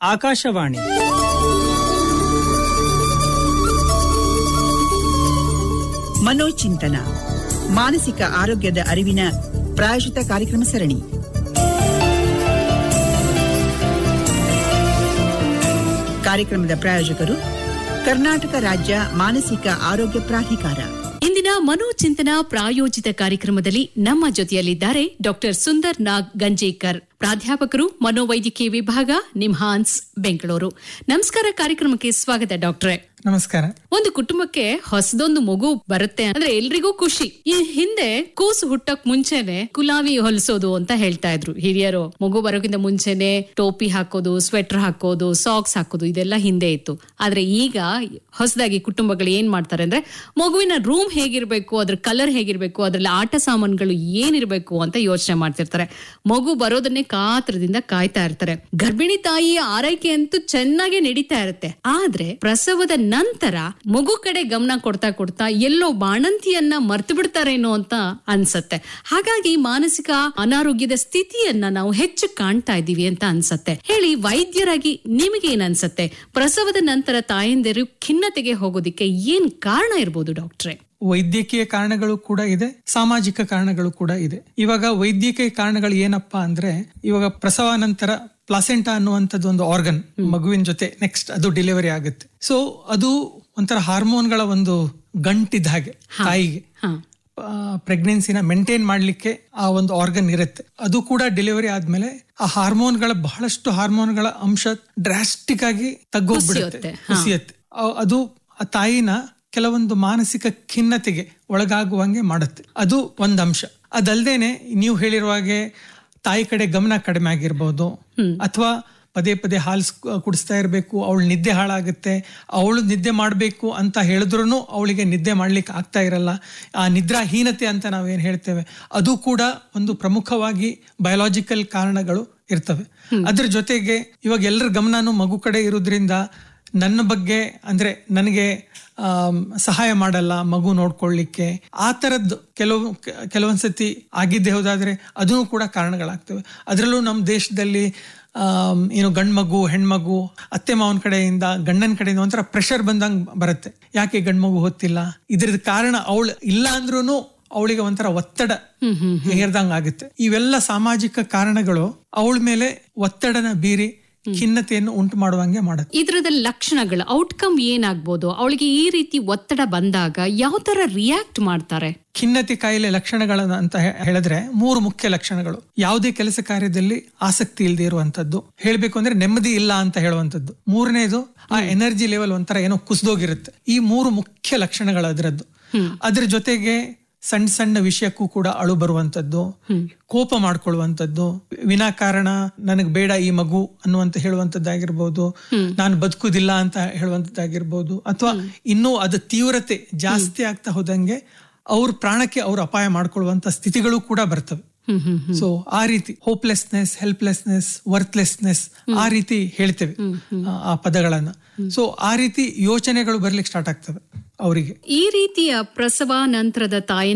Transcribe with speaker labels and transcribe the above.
Speaker 1: ಆಕಾಶವಾಣಿ
Speaker 2: ಮನೋಚಿಂತನ ಮಾನಸಿಕ ಆರೋಗ್ಯದ ಅರಿವಿನ ಪ್ರಾಯೋಜಿತ ಕಾರ್ಯಕ್ರಮ ಸರಣಿ ಕಾರ್ಯಕ್ರಮದ ಪ್ರಾಯೋಜಕರು ಕರ್ನಾಟಕ ರಾಜ್ಯ ಮಾನಸಿಕ ಆರೋಗ್ಯ ಪ್ರಾಧಿಕಾರ
Speaker 3: ಇಂದಿನ ಮನೋಚಿಂತನ ಪ್ರಾಯೋಜಿತ ಕಾರ್ಯಕ್ರಮದಲ್ಲಿ ನಮ್ಮ ಜೊತೆಯಲ್ಲಿದ್ದಾರೆ ಡಾಕ್ಟರ್ ಸುಂದರ್ ನಾಗ್ ಗಂಜೇಕರ್ ಪ್ರಾಧ್ಯಾಪಕರು ಮನೋವೈದ್ಯಕೀಯ ವಿಭಾಗ ನಿಮ್ಹಾನ್ಸ್ ಬೆಂಗಳೂರು ನಮಸ್ಕಾರ ಕಾರ್ಯಕ್ರಮಕ್ಕೆ ಸ್ವಾಗತ ಡಾಕ್ಟ್ರೆ
Speaker 4: ನಮಸ್ಕಾರ
Speaker 3: ಒಂದು ಕುಟುಂಬಕ್ಕೆ ಹೊಸದೊಂದು ಮಗು ಬರುತ್ತೆ ಅಂದ್ರೆ ಎಲ್ರಿಗೂ ಖುಷಿ ಈ ಹಿಂದೆ ಕೂಸು ಹುಟ್ಟಕ್ ಮುಂಚೆನೆ ಕುಲಾವಿ ಹೊಲಿಸೋದು ಅಂತ ಹೇಳ್ತಾ ಇದ್ರು ಹಿರಿಯರು ಮಗು ಬರೋಕ್ಕಿಂತ ಮುಂಚೆನೆ ಟೋಪಿ ಹಾಕೋದು ಸ್ವೆಟರ್ ಹಾಕೋದು ಸಾಕ್ಸ್ ಹಾಕೋದು ಇದೆಲ್ಲ ಹಿಂದೆ ಇತ್ತು ಆದ್ರೆ ಈಗ ಹೊಸದಾಗಿ ಕುಟುಂಬಗಳು ಏನ್ ಮಾಡ್ತಾರೆ ಅಂದ್ರೆ ಮಗುವಿನ ರೂಮ್ ಹೇಗಿರ್ಬೇಕು ಅದ್ರ ಕಲರ್ ಹೇಗಿರ್ಬೇಕು ಅದ್ರಲ್ಲಿ ಆಟ ಸಾಮಾನುಗಳು ಏನಿರ್ಬೇಕು ಅಂತ ಯೋಚನೆ ಮಾಡ್ತಿರ್ತಾರೆ ಮಗು ಬರೋದನ್ನೇ ಕಾತ್ರದಿಂದ ಕಾಯ್ತಾ ಇರ್ತಾರೆ ಗರ್ಭಿಣಿ ತಾಯಿಯ ಆರೈಕೆ ಅಂತೂ ಚೆನ್ನಾಗಿ ನಡೀತಾ ಇರುತ್ತೆ ಆದ್ರೆ ಪ್ರಸವದ ನಂತರ ಮಗು ಕಡೆ ಗಮನ ಕೊಡ್ತಾ ಕೊಡ್ತಾ ಎಲ್ಲೋ ಬಾಣಂತಿಯನ್ನ ಮರ್ತು ಬಿಡ್ತಾರೇನೋ ಅಂತ ಅನ್ಸತ್ತೆ ಹಾಗಾಗಿ ಮಾನಸಿಕ ಅನಾರೋಗ್ಯದ ಸ್ಥಿತಿಯನ್ನ ನಾವು ಹೆಚ್ಚು ಕಾಣ್ತಾ ಇದ್ದೀವಿ ಅಂತ ಅನ್ಸತ್ತೆ ಹೇಳಿ ವೈದ್ಯರಾಗಿ ನಿಮಗೆ ಏನ್ ಅನ್ಸತ್ತೆ ಪ್ರಸವದ ನಂತರ ತಾಯಂದಿರು ಖಿನ್ನತೆಗೆ ಹೋಗೋದಿಕ್ಕೆ ಏನ್ ಕಾರಣ ಇರ್ಬೋದು ಡಾಕ್ಟ್ರೆ
Speaker 4: ವೈದ್ಯಕೀಯ ಕಾರಣಗಳು ಕೂಡ ಇದೆ ಸಾಮಾಜಿಕ ಕಾರಣಗಳು ಕೂಡ ಇದೆ ಇವಾಗ ವೈದ್ಯಕೀಯ ಕಾರಣಗಳು ಏನಪ್ಪಾ ಅಂದ್ರೆ ಇವಾಗ ಪ್ರಸವ ನಂತರ ಪ್ಲಾಸೆಂಟಾ ಅನ್ನುವಂಥದ್ದು ಒಂದು ಆರ್ಗನ್ ಮಗುವಿನ ಜೊತೆ ನೆಕ್ಸ್ಟ್ ಅದು ಡೆಲಿವರಿ ಆಗುತ್ತೆ ಸೊ ಅದು ಒಂಥರ ಹಾರ್ಮೋನ್ಗಳ ಒಂದು ಗಂಟಿದ್ದ ಹಾಗೆ ತಾಯಿಗೆ ಪ್ರೆಗ್ನೆನ್ಸಿನ ಮೇಂಟೈನ್ ಮಾಡ್ಲಿಕ್ಕೆ ಆ ಒಂದು ಆರ್ಗನ್ ಇರುತ್ತೆ ಅದು ಕೂಡ ಡೆಲಿವರಿ ಆದ್ಮೇಲೆ ಆ ಹಾರ್ಮೋನ್ಗಳ ಬಹಳಷ್ಟು ಹಾರ್ಮೋನ್ಗಳ ಅಂಶ ಡ್ರಾಸ್ಟಿಕ್ ಆಗಿ ತಗ್ಗೋಗ್ಬಿಡುತ್ತೆ ಕುಸಿಯತ್ತೆ ಅ- ಅದು ಆ ತಾಯಿನ ಕೆಲವೊಂದು ಮಾನಸಿಕ ಖಿನ್ನತೆಗೆ ಒಳಗಾಗುವಂಗೆ ಮಾಡುತ್ತೆ ಅದು ಒಂದು ಅಂಶ ಅದಲ್ದೇನೆ ನೀವು ಹೇಳಿರುವ ಹಾಗೆ ತಾಯಿ ಕಡೆ ಗಮನ ಕಡಿಮೆ ಆಗಿರ್ಬೋದು ಅಥವಾ ಪದೇ ಪದೇ ಹಾಲು ಕುಡಿಸ್ತಾ ಇರಬೇಕು ಅವಳು ನಿದ್ದೆ ಹಾಳಾಗುತ್ತೆ ಅವಳು ನಿದ್ದೆ ಮಾಡಬೇಕು ಅಂತ ಹೇಳಿದ್ರು ಅವಳಿಗೆ ನಿದ್ದೆ ಮಾಡ್ಲಿಕ್ಕೆ ಆಗ್ತಾ ಇರಲ್ಲ ಆ ನಿದ್ರಾಹೀನತೆ ಅಂತ ನಾವೇನು ಹೇಳ್ತೇವೆ ಅದು ಕೂಡ ಒಂದು ಪ್ರಮುಖವಾಗಿ ಬಯೋಲಾಜಿಕಲ್ ಕಾರಣಗಳು ಇರ್ತವೆ ಅದ್ರ ಜೊತೆಗೆ ಇವಾಗ ಎಲ್ಲರ ಗಮನನೂ ಮಗು ಕಡೆ ಇರೋದ್ರಿಂದ ನನ್ನ ಬಗ್ಗೆ ಅಂದ್ರೆ ನನಗೆ ಆಮ್, ಸಹಾಯ ಮಾಡಲ್ಲ ಮಗು ನೋಡ್ಕೊಳ್ಳಿಕ್ಕೆ ಆ ತರದ್ದು ಕೆಲವು ಕೆಲವೊಂದ್ಸತಿ ಆಗಿದ್ದೇ ಹೋದಾದ್ರೆ ಅದೂ ಕೂಡ ಕಾರಣಗಳಾಗ್ತವೆ ಅದರಲ್ಲೂ ನಮ್ಮ ದೇಶದಲ್ಲಿ ಆಮ್, ಏನು ಗಂಡ್ ಮಗು ಹೆಣ್ಮಗು ಅತ್ತೆ ಮಾವನ ಕಡೆಯಿಂದ ಗಂಡನ ಕಡೆಯಿಂದ ಒಂಥರ ಪ್ರೆಷರ್ ಬಂದಂಗ್ ಬರುತ್ತೆ ಯಾಕೆ ಗಂಡ್ ಮಗು ಹೊತ್ತಿಲ್ಲ ಇದ್ರದ್ ಕಾರಣ ಅವಳು ಇಲ್ಲ ಅಂದ್ರೂ ಅವಳಿಗೆ ಒಂಥರ ಒತ್ತಡ ಹೇರ್ದಂಗ್ ಆಗುತ್ತೆ ಇವೆಲ್ಲ ಸಾಮಾಜಿಕ ಕಾರಣಗಳು ಅವಳ ಮೇಲೆ ಒತ್ತಡನ ಬೀರಿ ಖಿನ್ನತೆಯನ್ನು ಉಂಟು ಮಾಡುವಂಗೆ ಮಾಡುತ್ತೆ
Speaker 3: ಇದ್ರದ ಲಕ್ಷಣಗಳು ಔಟ್ಕಮ್ ಏನಾಗ್ಬೋದು ಅವಳಿಗೆ ಈ ರೀತಿ ಒತ್ತಡ ಬಂದಾಗ ಯಾವ ತರ ರಿಯಾಕ್ಟ್ ಮಾಡ್ತಾರೆ
Speaker 4: ಖಿನ್ನತೆ ಕಾಯಿಲೆ ಲಕ್ಷಣಗಳನ್ನ ಅಂತ ಹೇ- ಹೇಳಿದ್ರೆ ಮೂರು ಮುಖ್ಯ ಲಕ್ಷಣಗಳು ಯಾವುದೇ ಕೆಲಸ ಕಾರ್ಯದಲ್ಲಿ ಆಸಕ್ತಿ ಇಲ್ಲದೆ ಇರುವಂತದ್ದು ಹೇಳ್ಬೇಕು ಅಂದ್ರೆ ನೆಮ್ಮದಿ ಇಲ್ಲ ಅಂತ ಹೇಳುವಂತದ್ದು ಮೂರನೇದು ಆ ಎನರ್ಜಿ ಲೆವೆಲ್ ಒಂಥರ ಏನೋ ಕುಸಿದೋಗಿರುತ್ತೆ ಈ ಮೂರು ಮುಖ್ಯ ಲಕ್ಷಣಗಳು ಅದರದ್ದು ಅದ್ರ ಜೊತೆಗೆ ಸಣ್ಣ ಸಣ್ಣ ವಿಷಯಕ್ಕೂ ಕೂಡ ಅಳು ಬರುವಂತದ್ದು ಕೋಪ ಮಾಡ್ಕೊಳ್ಳುವಂತದ್ದು ವಿನಾಕಾರಣ ನನಗ್ ಬೇಡ ಈ ಮಗು ಅನ್ನುವಂತ ಹೇಳುವಂತದ್ದಾಗಿರ್ಬೋದು ನಾನು ಬದುಕುದಿಲ್ಲ ಅಂತ ಹೇಳುವಂತದ್ದಾಗಿರ್ಬೋದು ಅಥವಾ ಇನ್ನೂ ಅದು ತೀವ್ರತೆ ಜಾಸ್ತಿ ಆಗ್ತಾ ಹೋದಂಗೆ ಅವ್ರ ಪ್ರಾಣಕ್ಕೆ ಅವ್ರು ಅಪಾಯ ಮಾಡ್ಕೊಳ್ಳುವಂತ ಸ್ಥಿತಿಗಳು ಕೂಡ ಬರ್ತವೆ ಸೊ ಆ ರೀತಿ ಹೋಪ್ಲೆಸ್ನೆಸ್ ಹೆಲ್ಪ್ಲೆಸ್ನೆಸ್ ವರ್ತ್ಲೆಸ್ನೆಸ್ ಆ ರೀತಿ ಹೇಳ್ತೇವೆ ಆ- ಆ ಪದಗಳನ್ನ ಸೊ ಆ ರೀತಿ ಯೋಚನೆಗಳು ಬರ್ಲಿಕ್ಕೆ ಸ್ಟಾರ್ಟ್ ಆಗ್ತವೆ ಅವರಿಗೆ
Speaker 3: ಈ ರೀತಿಯ ಪ್ರಸವ ನಂತರದ ತಾಯಿ